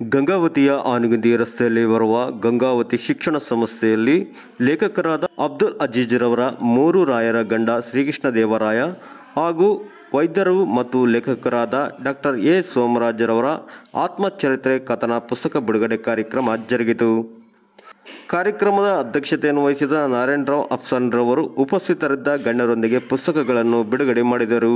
ಗಂಗಾವತಿಯ ಆನಗುಂದಿ ರಸ್ತೆಯಲ್ಲಿ ಬರುವ ಗಂಗಾವತಿ ಶಿಕ್ಷಣ ಸಂಸ್ಥೆಯಲ್ಲಿ ಲೇಖಕರಾದ ಅಬ್ದುಲ್ ಅಜೀಜ್ರವರ ಮೂರು ರಾಯರ ಗಂಡ ಶ್ರೀಕೃಷ್ಣ ದೇವರಾಯ ಹಾಗೂ ವೈದ್ಯರು ಮತ್ತು ಲೇಖಕರಾದ ಡಾಕ್ಟರ್ ಎ ಸೋಮರಾಜರವರ ಆತ್ಮಚರಿತ್ರೆ ಕಥನ ಪುಸ್ತಕ ಬಿಡುಗಡೆ ಕಾರ್ಯಕ್ರಮ ಜರುಗಿತು ಕಾರ್ಯಕ್ರಮದ ಅಧ್ಯಕ್ಷತೆಯನ್ನು ವಹಿಸಿದ ನಾರಾಯಣರಾವ್ ಅಫ್ಸನ್ರವರು ಉಪಸ್ಥಿತರಿದ್ದ ಗಣ್ಯರೊಂದಿಗೆ ಪುಸ್ತಕಗಳನ್ನು ಬಿಡುಗಡೆ ಮಾಡಿದರು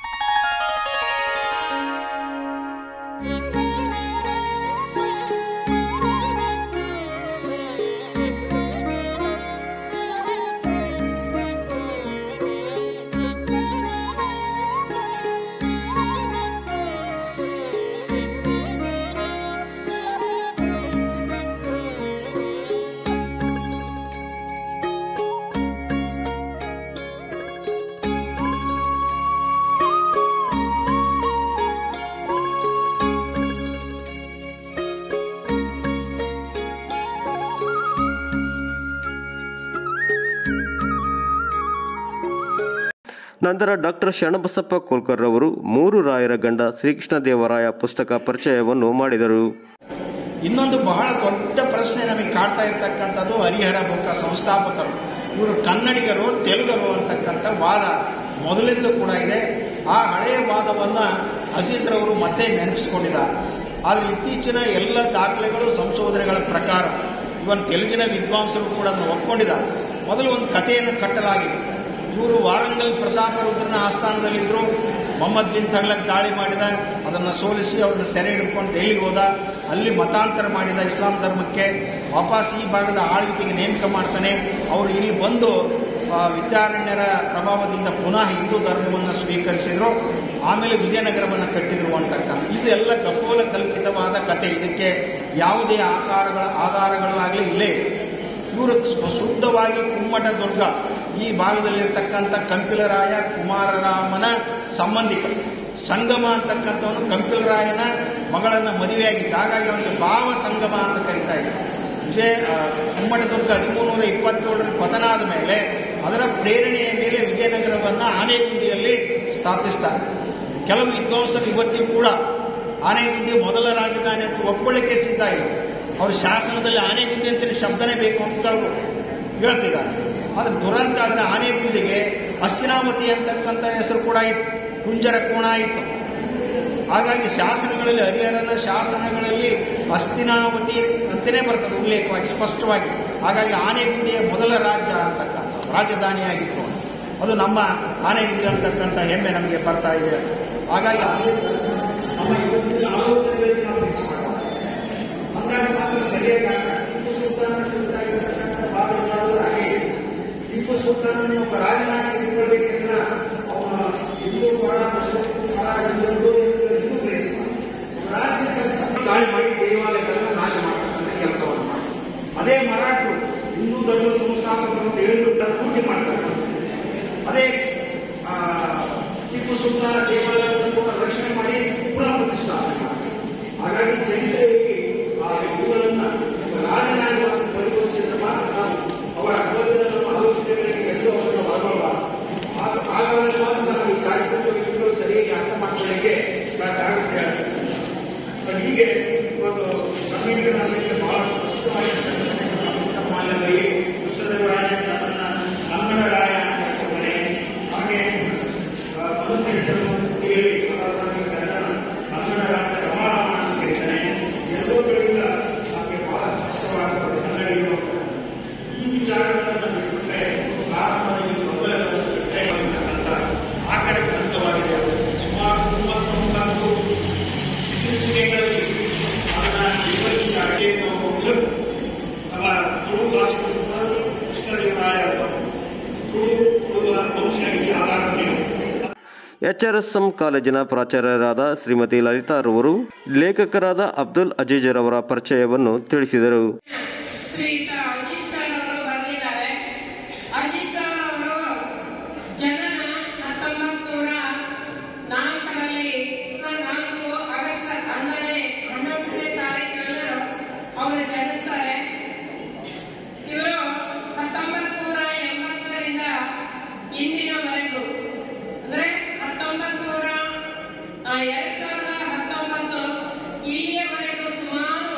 ನಂತರ ಡಾಕ್ಟರ್ ಶರಣಬಸಪ್ಪ ಕೋಲ್ಕರ್ ಅವರು ಮೂರು ರಾಯರ ಗಂಡ ಶ್ರೀಕೃಷ್ಣ ದೇವರಾಯ ಪುಸ್ತಕ ಪರಿಚಯವನ್ನು ಮಾಡಿದರು ಇನ್ನೊಂದು ಬಹಳ ದೊಡ್ಡ ಪ್ರಶ್ನೆ ನಮಗೆ ಕಾಡ್ತಾ ಇರ್ತಕ್ಕಂಥದ್ದು ಹರಿಹರ ಬುಕ್ಕ ಸಂಸ್ಥಾಪಕರು ಇವರು ಕನ್ನಡಿಗರು ತೆಲುಗರು ಅಂತಕ್ಕಂಥ ವಾದ ಮೊದಲಿಂದ ಕೂಡ ಇದೆ ಆ ಹಳೆಯ ವಾದವನ್ನ ಅಜೀಜ್ರವರು ಮತ್ತೆ ನೆನಪಿಸಿಕೊಂಡಿದ್ದಾರೆ ಆದರೆ ಇತ್ತೀಚಿನ ಎಲ್ಲ ದಾಖಲೆಗಳು ಸಂಶೋಧನೆಗಳ ಪ್ರಕಾರ ಇವನ್ ತೆಲುಗಿನ ವಿದ್ವಾಂಸರು ಕೂಡ ಅದನ್ನು ಒಪ್ಕೊಂಡಿದ್ದಾರೆ ಮೊದಲು ಒಂದು ಕಥೆಯನ್ನು ಕಟ್ಟಲಾಗಿದೆ ಇವರು ವಾರಂಗಲ್ ಪ್ರತಾಪ ರುದ್ರನ ಆಸ್ಥಾನದಲ್ಲಿದ್ದರು ಮೊಹಮ್ಮದ್ ಬಿನ್ ತಗ್ಲಕ್ ದಾಳಿ ಮಾಡಿದ ಅದನ್ನು ಸೋಲಿಸಿ ಅವ್ರನ್ನ ಸೆರೆ ಹಿಡ್ಕೊಂಡು ದೆಹಲಿಗೆ ಹೋದ ಅಲ್ಲಿ ಮತಾಂತರ ಮಾಡಿದ ಇಸ್ಲಾಂ ಧರ್ಮಕ್ಕೆ ವಾಪಸ್ ಈ ಭಾಗದ ಆಳ್ವಿಕೆಗೆ ನೇಮಕ ಮಾಡ್ತಾನೆ ಅವರು ಇಲ್ಲಿ ಬಂದು ಆ, ವಿದ್ಯಾರಣ್ಯರ ಪ್ರಭಾವದಿಂದ ಪುನಃ ಹಿಂದೂ ಧರ್ಮವನ್ನು ಸ್ವೀಕರಿಸಿದ್ರು ಆಮೇಲೆ ವಿಜಯನಗರವನ್ನು ಕಟ್ಟಿದ್ರು ಅಂತಕ್ಕಂಥ ಇದೆಲ್ಲ ಕಪೋಲ ಕಲ್ಪಿತವಾದ ಕತೆ ಇದಕ್ಕೆ ಯಾವುದೇ ಆಕಾರಗಳ ಆಧಾರಗಳಾಗಲಿ ಇಲ್ಲೇ ಇಲ್ಲ. ಇವರು ಸ್ವ- ಶುದ್ಧವಾಗಿ ಕುಮ್ಮಟ ದುರ್ಗ ಈ ಭಾಗದಲ್ಲಿರ್ತಕ್ಕಂಥ ಕಂಪಿಲರಾಯ ಕುಮಾರರಾಮನ ಸಂಬಂಧಿಕರು ಸಂಗಮ ಅಂತಕ್ಕಂಥವನು ಕಂಪಿಲರಾಯನ ಮಗಳನ್ನ ಮದುವೆಯಾಗಿದ್ದ ಹಾಗಾಗಿ ಅವನಿಗೆ ಭಾವ ಸಂಗಮ ಅಂತ ಕರೀತಾ ಇದ್ದಾರೆ ವಿಜಯ ಆ, ಕುಮ್ಮಟ ದುರ್ಗ ಹದಿಮೂರು ನೂರ ಇಪ್ಪತ್ತೇಳರಲ್ಲಿ ಪತನ ಆದ ಮೇಲೆ ಅದರ ಪ್ರೇರಣೆಯ ಮೇಲೆ ವಿಜಯನಗರವನ್ನು ಆನೆಗುಂದಿಯಲ್ಲಿ ಸ್ಥಾಪಿಸ್ತಾರೆ ಕೆಲವು ವಿದ್ವಾಂಸರು ಇವತ್ತಿಗೂ ಕೂಡ ಆನೆಗುಂದಿ ಮೊದಲ ರಾಜಧಾನಿ ಅಂತ ಒಪ್ಕೊಳ್ಳಿಕ್ಕೆ ಸಿದ್ಧ ಇಲ್ಲ ಅವರು ಶಾಸನದಲ್ಲಿ ಆನೆಗುಂದಿ ಅಂತೇಳಿ ಶಬ್ದನೇ ಬೇಕು ಅಂತ ಅವರು ಹೇಳ್ತಿದ್ದಾರೆ ಆದ್ರೆ ದುರಂತ ಆದ್ರೆ ಆನೆಗುಂದಿಗೆ ಅಸ್ಥಿನಾವತಿ ಅಂತಕ್ಕಂಥ ಹೆಸರು ಕೂಡ ಇತ್ತು ಕುಂಜರ ಕೋಣ ಇತ್ತು ಹಾಗಾಗಿ ಶಾಸನಗಳಲ್ಲಿ ಹರಿಹರನ ಶಾಸನಗಳಲ್ಲಿ ಅಸ್ಥಿನಾವತಿ ಅಂತಲೇ ಬರ್ತದೆ ಉಲ್ಲೇಖವಾಗಿ ಸ್ಪಷ್ಟವಾಗಿ ಹಾಗಾಗಿ ಆನೆಗುಂದಿಯ ಮೊದಲ ರಾಜ್ಯ ಅಂತಕ್ಕಂಥ ರಾಜಧಾನಿಯಾಗಿತ್ತು ಅದು ನಮ್ಮ ಆನೆಗುಂದಿ ಅಂತಕ್ಕಂಥ ಹೆಮ್ಮೆ ನಮಗೆ ಬರ್ತಾ ಇದೆ ಹಾಗಾಗಿ ಅದು ನಮ್ಮ ಇವತ್ತಿನ ಆಲೋಚನೆಗಳಿಗೆ ನಾವು fix ಮಾಡೋಣ. ಅಂದಾಗ ಮಾತ್ರ ಸರಿಯಾಗಿ ಆಗ್ತದೆ. ಟಿಪ್ಪು ಸುಲ್ತಾನ್ ಕುರಿತಾಗಿರ್ತಕ್ಕಂಥ ವಾದಗಳು ಹಾಗೆ ಇದೆ. ಟಿಪ್ಪು ಸುಲ್ತಾನ್ ಒಬ್ಬ ರಾಜನಾಗಿ ಇಟ್ಕೊಳ್ಬೇಕನ್ನ ಅವನ ಹಿಂದೂ ಪರ ಮುಸ್ಲಿಂ ಪರ ಹಿಂದೂ ಹಿಂದೂ ಗ್ರಹಿಸಿದ. ಒಬ್ಬ ರಾಜನ ಕೆಲಸ ದಾಳಿ ಮಾಡಿ ದೇವಾಲಯಗಳನ್ನು ನಾಶ ಮಾಡ್ತಕ್ಕಂಥ ಕೆಲಸವನ್ನು ಮಾಡಿ ಅದೇ ಮರಾಠರು ಹಿಂದೂ ಧರ್ಮ ಸಂಸ್ಥಾಪಕರು ಅಂತ ಹೇಳಿಬಿಟ್ಟು ಅದನ್ನು ಪೂಜೆ ಮಾಡ್ತಾರೆ ಅದೇ ಆ, ಟಿಪ್ಪು ಸುಲ್ತಾನ ದೇವಾಲಯವನ್ನು ಕೂಡ ರಕ್ಷಣೆ ಮಾಡಿ ಪುನಃ ಪ್ರತಿಷ್ಠಾಪನೆ ಮಾಡ್ತಾರೆ ಹಾಗಾಗಿ ಚರಿತ್ರೆಯಲ್ಲಿ ಆ ಇವುಗಳನ್ನ ರಾಜನಾಗಿ ಪರಿಗಣಿಸಿದ ಮಾತ್ರ ನಾವು ಅವರ ಅಭಿವೃದ್ಧಿ ಆಲೋಚನೆಗಳಿಗೆ ಎಲ್ಲೂ ಅವರನ್ನು ಒಳಗೊಳ್ಳಬಾರದು ಆಗ- ಹಾಗಾದ್ರೆ ಮಾತ್ರ ನಾವು ಈ ಚಾರಿತ್ರಿಕ ವಿಷಯಗಳು ಸರಿಯಾಗಿ ಅರ್ಥ ಮಾಡ್ಕೊಳ್ಳಿಕ್ಕೆ ಸಾಕಾಗುತ್ತೆ ಹೇಳ್ತಾರೆ. ಹೀಗೆ ಒಂದು ಕನ್ನಡಿಗರಲ್ಲಿ ಬಹಳ ಸ್ಪಷ್ಟವಾಗಿ ಮಾನ್ಯದಲ್ಲಿ ಕೃಷ್ಣದೇವರಾಯ ತನ್ನ ಕನ್ನಡ ರಾಯ ಅಂತ ಹೇಳ್ಕೊಳ್ತಾನೆ. ಹಾಗೆ ಆ, ಮನುಷ್ಯ ಹೇಳಿ ಕನ್ನಡ ರಾಜ್ಯ ರಮಾರಾಮ ಅಂತ ಕರೀತಾನೆ ಎರಡೂ ಕಡೆಯಿಂದ ನಮಗೆ ಬಹಳ ಸ್ಪಷ್ಟವಾದ ಕನ್ನಡಿಗರು ಈ ವಿಚಾರಗಳನ್ನು ಬಿಟ್ಟರೆ ಭಾರತದಲ್ಲಿ ಮೊದಲ ಬಿಟ್ಟರೆ ಬಂದಿರತಕ್ಕಂಥ ಆಕರ ಗ್ರಂಥವಾಗಿದೆ ಸುಮಾರು ಮೂವತ್ತೊಂಬತ್ತು ಶೀರ್ಷಿಕೆಗಳಲ್ಲಿ ಅದನ್ನ ವಿವರಿಸಿ ಅಡಿಕೆಯನ್ನು ಹೋಗಲು ನಮ್ಮ ತುಳು ಭಾಷೆಗಳು ಕೃಷ್ಣದೇವರಾಯ ತುಳು ತುಳು ವಂಶ ಈ ಆಧಾರದ ಮೇಲೆ ಎಚ್ಆರ್ಎಸ್ಎಂ ಕಾಲೇಜಿನ ಪ್ರಾಚಾರ್ಯರಾದ ಶ್ರೀಮತಿ ಲಲಿತಾರವರು ಲೇಖಕರಾದ ಅಬ್ದುಲ್ ಅಜೀಜರವರ ಪರಿಚಯವನ್ನು ತಿಳಿಸಿದರು ಶ್ರೀಯುತ ಅಜಿತ್ ಸರ್ ಅವರು ಬರೆದಿದ್ದಾರೆ ಅಜಿತ್ ಸರ್ ಅವರು ಜನನ ಹತ್ತೊಂಬತ್ತು ನೂರ ನಾಲ್ಕರಲ್ಲಿ ನಾಲ್ಕು ಆಗಸ್ಟ್ ಅಂದರೆ ಹನ್ನೊಂದನೇ ತಾರೀಕಿನಲ್ಲೂ ಅವರು ಜನಿಸ್ತಾರೆ ಇವರು ಹತ್ತೊಂಬತ್ತು ನೂರ ಎಂಬತ್ತರಿಂದ ಇಂದಿನವರೆಗೂ ಅಂದ್ರೆ ಹತ್ತೊಂಬತ್ತು ನೂರ ಎರಡ್ ಸಾವಿರದ ಹತ್ತೊಂಬತ್ತು ಇಲ್ಲಿಯವರೆಗೂ ಸುಮಾರು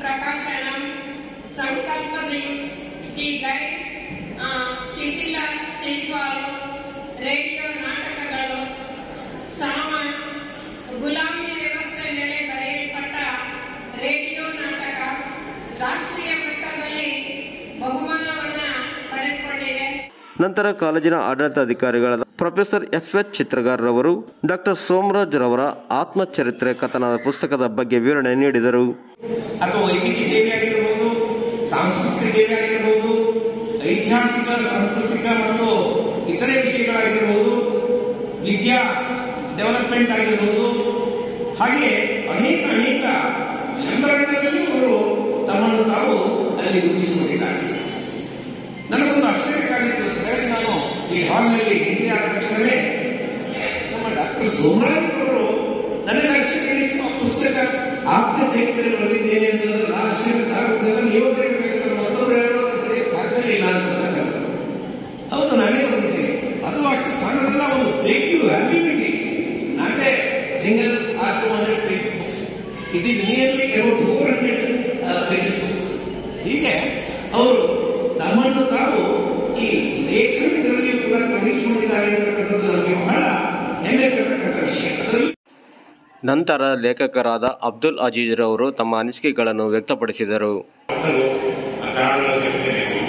ಪ್ರಕಾಶನಂ ಸಂಕಲ್ಪದಿ ದಿ ಗೈಡ್ ಆ, ಶಿಥಿಲ ಶಿಲ್ಪಾಲು ರೇಡಿಯೋ ನಾಟಕಗಳು ಸಾಮ ಗುಲಾಮಿ ವ್ಯವಸ್ಥೆ ಮೇಲೆ ಬರೆಯಲ್ಪಟ್ಟ ರೇಡಿಯೋ ನಾಟಕ ರಾಷ್ಟ್ರೀಯ ಮಟ್ಟದಲ್ಲಿ ಬಹುಮಾನವನ್ನ ಪಡೆದುಕೊಂಡಿದೆ ನಂತರ ಕಾಲೇಜಿನ ಆಡಳಿತಾಧಿಕಾರಿಗಳಾದ ಪ್ರೊಫೆಸರ್ ಎಫ್ ಎಚ್ ಚಿತ್ರಗಾರರವರು ಡಾಕ್ಟರ್ ಸೋಮರಾಜ್ ರವರ ಆತ್ಮಚರಿತ್ರೆ ಕಥನದ ಪುಸ್ತಕದ ಬಗ್ಗೆ ವಿವರಣೆ ನೀಡಿದರು ಅಥವಾ ವೈದ್ಯಕೀಯ ಸೇವೆ ಆಗಿರಬಹುದು ಸಾಂಸ್ಕೃತಿಕ ಸೇವೆ ಆಗಿರಬಹುದು ಐತಿಹಾಸಿಕ ಸಾಂಸ್ಕೃತಿಕ ಮತ್ತು ಇತರೆ ವಿಷಯಗಳಾಗಿರಬಹುದು ವಿದ್ಯಾ ಡೆವಲಪ್ಮೆಂಟ್ ಆಗಿರಬಹುದು ಹಾಗೆ ಅನೇಕ ಅನೇಕ ರಂಗಗಳಲ್ಲಿ ಅವರು ತಮ್ಮನ್ನು ತಾವು ಅಲ್ಲಿ ಗುರುತಿಸಿಕೊಂಡಿದ್ದಾರೆ ನನಗೊಂದು ಆಶ್ಚರ್ಯಕ್ಕಾಗಿತ್ತು ಬೆಳಗ್ಗೆ ನಾನು ಈ ಹಾಲ್ನಲ್ಲಿ ಎಂಟ್ರಿ ಆದ ತಕ್ಷಣವೇ ನಮ್ಮ ಡಾಕ್ಟರ್ ಸೋಮರಾಜ್ ಅವರು ನನಗೆ ಆಶ್ಚರ್ಯ ಆ ಪುಸ್ತಕ ಆತ್ಮಚರಿತ್ರೆ ಬರೆದಿದ್ದೇನೆ ಅಂತಂದ್ರೆ ಆಶ್ಚರ್ಯ ಸಾಗುತ್ತಲ್ಲ ನೀವು ಬರೀಬೇಕಾಗಿತ್ತು ಮತ್ತೊಬ್ರು ಹೇಳೋದು ಬರೆಯಕ್ಕೆ ಸಾಧ್ಯವೇ ಇಲ್ಲ ಅಂತಕ್ಕಂಥದ್ದು ಹೌದು ನಾನೇ ಬರೆದಿದ್ದೇನೆ ಅದು ಅಷ್ಟು ಸಣ್ಣದಲ್ಲ ಒಂದು ಬ್ರೇಕಿಂಗ್ ವ್ಯಾಲ್ಯೂಬಿಲಿಟಿ not a single or two hundred page it is nearly about four hundred pages ಹೀಗೆ ಅವರು ತಮ್ಮನ್ನು ತಾವು ಈ ಲೇಖನದಲ್ಲಿಯೂ ಕೂಡ ತೊಡಗಿಸಿಕೊಂಡಿದ್ದಾರೆ ಅಂತಕ್ಕಂಥದ್ದು ನನಗೆ ಬಹಳ ಹೆಮ್ಮೆ ತರತಕ್ಕಂಥ ವಿಷಯ ಅದರಲ್ಲಿ ನಂತರ ಲೇಖಕರಾದ ಅಬ್ದುಲ್ ಅಜೀಜ್ ರವರು ತಮ್ಮ ಅನಿಸಿಕೆಗಳನ್ನು ವ್ಯಕ್ತಪಡಿಸಿದರು ಭಕ್ತರು ಅಕಾರಣ ಜೊತೆ ಊಟ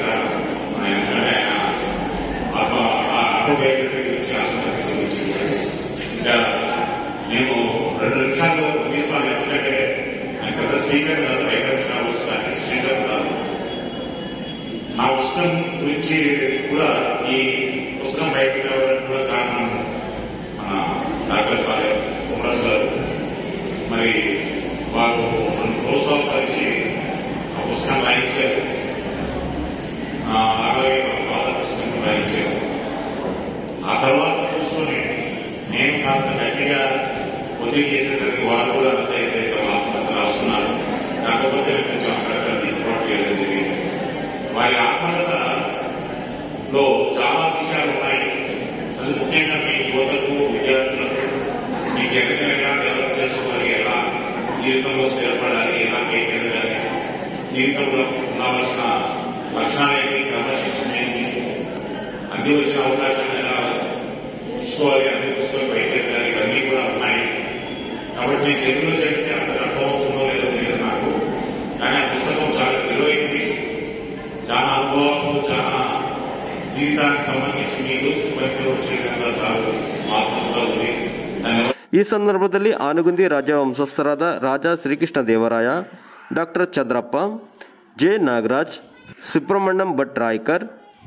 ఆటోబయోగ్రఫీ గురించి ఆత్మహత్య గురించి ఇంకా మేము రెండు నిమిషాలు ముగిస్తాను ఎందుకంటే ఆయన పెద్ద స్పీకర్ కాదు రైటర్ కావచ్చు కానీ స్పీకర్ కాదు నా పుస్తకం గురించి కూడా ఈ పుస్తకం బయటకు రావడానికి కూడా కారణం మన డాక్టర్ సాహెబ్ కుమరాజ్ గారు మరి వారు మన ప్రోత్సాహపరిచి ఆ పుస్తకం రాయించారు ఆ, అలాగే మా ఫాదర్ పుస్తకం రాయించారు ఆ తర్వాత చూసుకొని నేను కాస్త గట్టిగా ఒదిగి చేసేసరికి వారు కూడా రచయిత ఆత్మహత్య రాస్తున్నారు కాకపోతే నేను కొంచెం అక్కడక్కడ దిద్దుబాటు చేయడం జరిగింది వారి ఆత్మకథలో చాలా విషయాలు ఉన్నాయి అది ముఖ్యంగా మీ యువతకు విద్యార్థులకు మీ కెరీర్ ఎలా డెవలప్ చేసుకోవాలి ఎలా జీవితంలో స్థిరపడాలి ఎలా పైకెదగాలి జీవితంలో ఉండవలసిన లక్షణాలు ఏంటి క్రమశిక్షణ ఏంటి అంది వచ్చిన అవకాశాన్ని ఎలా చూసుకోవాలి అన్ని పుస్తకాలు పైకెదగాలి ఇవన్నీ కూడా ఉన్నాయి కాబట్టి నేను తెలుగులో చెప్తే అంత అర్థమవుతుందో లేదో తెలియదు నాకు కానీ ఆ పుస్తకం చాలా విలువైంది చాలా అనుభవాలు చాలా జీవితానికి సంబంధించి మీ దూకు పట్టి వచ్చే విధంగా సాగు ఆత్మగా ఉంది దాని ಈ ಸಂದರ್ಭದಲ್ಲಿ ಆನುಗುಂದಿ ರಾಜವಂಶಸ್ಥರಾದ Raja Srikrishna Devaraya doctor Chandrappa J Nagaraj Subrahmanyam Bhat Raikar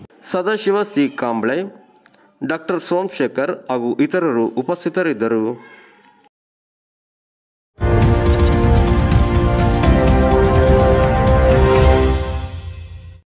Sadashiva C Kamble doctor Somashekar ಹಾಗೂ ಇತರರು ಉಪಸ್ಥಿತರಿದ್ದರು